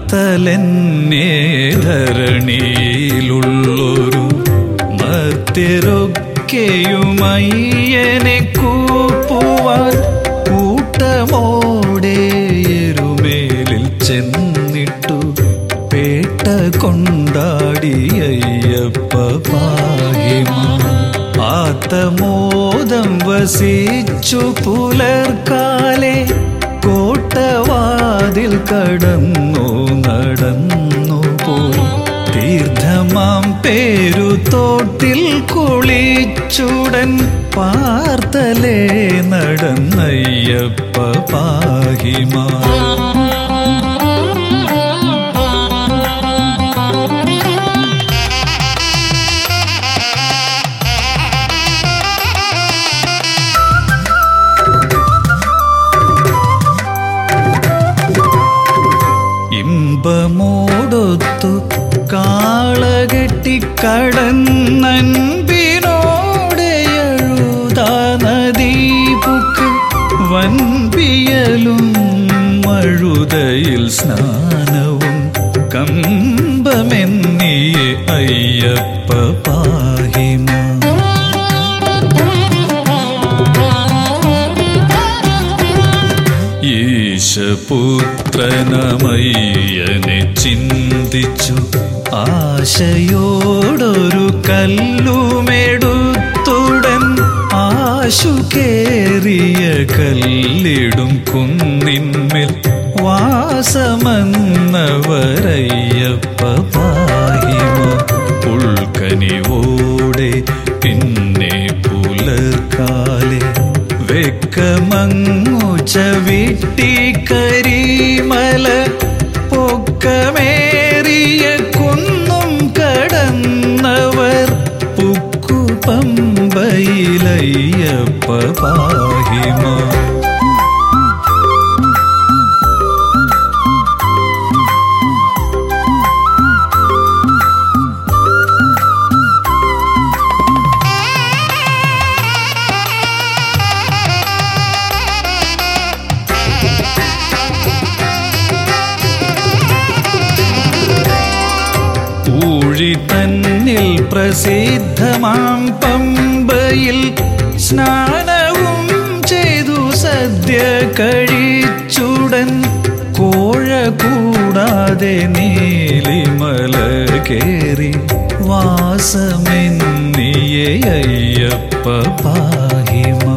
ആർത്തലെന്നെ ധരണിയിലുള്ളൊരു മർത്യരൊക്കെയുമയ്യനെ കൂപ്പുവാൻ കൂട്ടമോടെ എരുമേലിൽ ചെന്നിട്ടു പേട്ട കൊണ്ടാടിയയ്യപ്പ പാഹിമ ആത്തമോദം വസിച്ചു പുലർക്കാലെ കോട്ടവാതിൽ കടന്നു നടന്നു പോയി തീർത്ഥമാം പേരു തോട്ടിൽ കുളിച്ചുടൻ പാർത്തലേ നടന്നയ്യപ്പ പാഹിമാ ഇമ്പമോടൊത്തു കാളകെട്ടി കടന്നൻപിനോടെ എഴുതാ നദീപുക്ക് വൻപിയലും മഴുതയിൽ സ്നാനവും കമ്പമെന്നിയെ അയ്യപ്പ പാഹിമ ഈശപുത്രനമയ്യനെ ചിന്തിച്ചു ആശയോടൊരു കല്ലുമെടുത്തുടൻ ആശു കേറിയ കല്ലിടും കുന്നിന്മേൽ വാസമെന്നവരയ്യപ്പ പാഹിമ ഉൾക്കനിവോടെ പിന്നെ പുലർക്കാലെ വെക്കമങ്ങു ചവിട്ടി കരിമല പൊക്കമേറിയ കുന്നും കടന്നവർ പുക്കു പമ്പയിലയ്യപ്പ പാഹിമ ഊഴി തന്നിൽ പ്രസിദ്ധമാം പമ്പയിൽ സ്നാനവും ചെയ്തു സദ്യ കഴിച്ചുടൻ കോഴ കൂടാതെ നീലിമല കേറി വാസമെന്നിയെ അയ്യപ്പ പാഹിമാ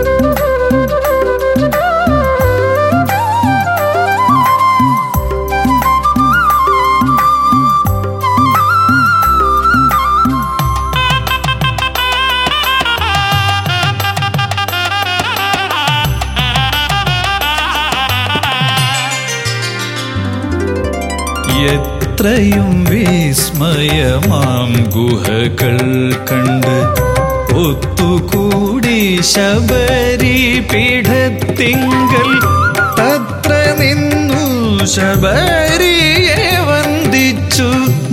എത്രയും വിസ്മയമാം ഗുഹകൾ കണ്ട് ഒത്തുകൂടി ശബരി പീഠത്തിങ്കൽ തത്ര നിന്നു ശബരിയെ വന്ദിച്ചു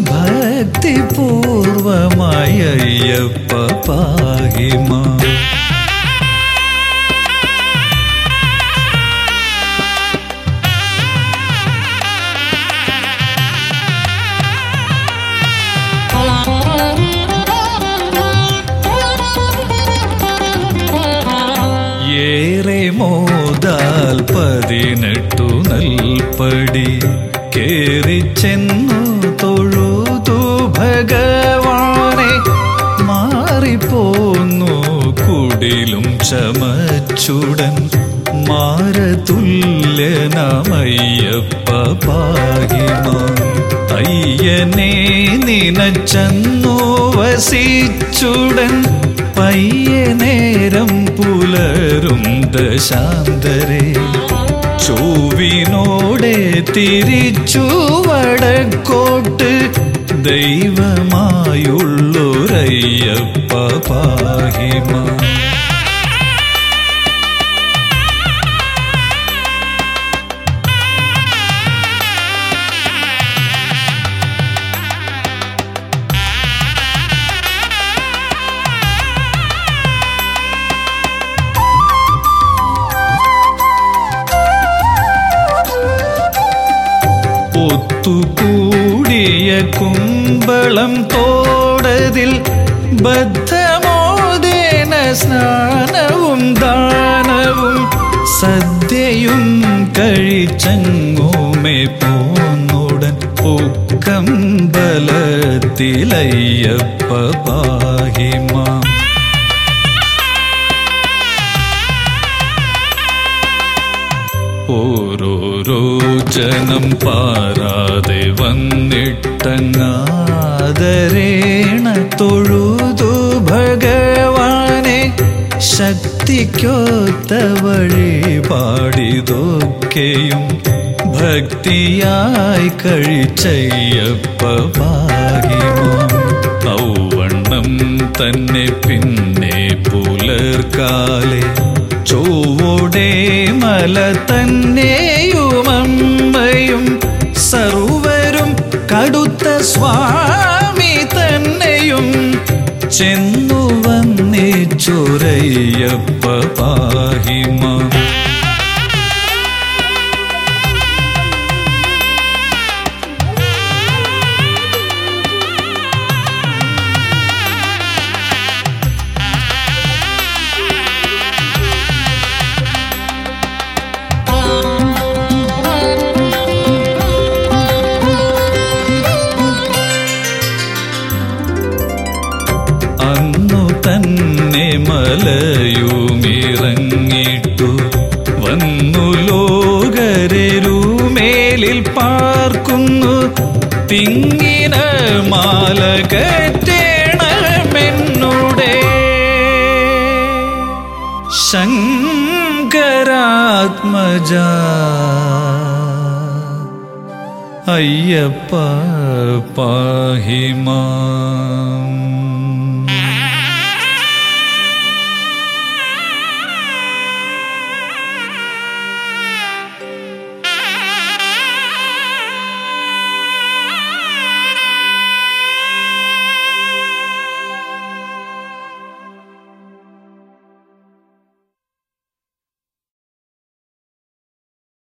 ഭക്തിപൂർവമായ അയ്യപ്പ പാഹിമാ ഏറെ മോദാൽ പതിനെട്ടു നൽപടി കേറി ചെന്നു തൊഴുതു ഭഗവാനെ മാറിപ്പോന്നു കുടിലും ചമച്ചുടൻ മാരതുല്യനമയ്യപ്പ പാഹിമാ അയ്യനെ നിനച്ചന്നു വസിച്ചുടൻ പയ്യനേരം പുലരും ദശാന്തരെ ചൊവ്വിനോടെ തിരിച്ചു വടക്കോട്ട് ദൈവമായുള്ളൊരയ്യപ്പ പാഹിമ ഒത്തുകൂടിയ കുമ്പളം തോടതിൽ ബദ്ധമോദേന സ്നാനവും ദാനവും സദ്യയും കഴിച്ചങ്ങോമേ പോന്നുടൻ ഉക്കമ്പലത്തിലയ്യപ്പ പാഹിമാം ഓരോരോ ജനം പാരാതെ വന്നിട്ടങ്ങാദരേണ തൊഴുതു ഭഗവാനെ ശക്തിക്കൊത്ത വഴിപാടിതൊക്കെയും ഭക്തിയായി കഴിച്ചയ്യപ്പ പാഹിമാം ഔവണ്ണം തന്നെ പിന്നെ പുലർക്കാലെ ചൊവ്വോടെ മല തന്നെയുമമ്മയും സർവരും കടുത്ത സ്വാമി തന്നെയും ചെന്നു വന്നേ ചൊരയ്യപ്പ പാഹിമാ അന്നു തന്നെ മലയുമിറങ്ങിട്ടു വന്നു ലോകരരുമേലിൽ പാർക്കുന്നു തിങ്ങിന മാല കറ്റേണമെന്നുടെ ശങ്കരാത്മജ അയ്യപ്പ പാഹിമാം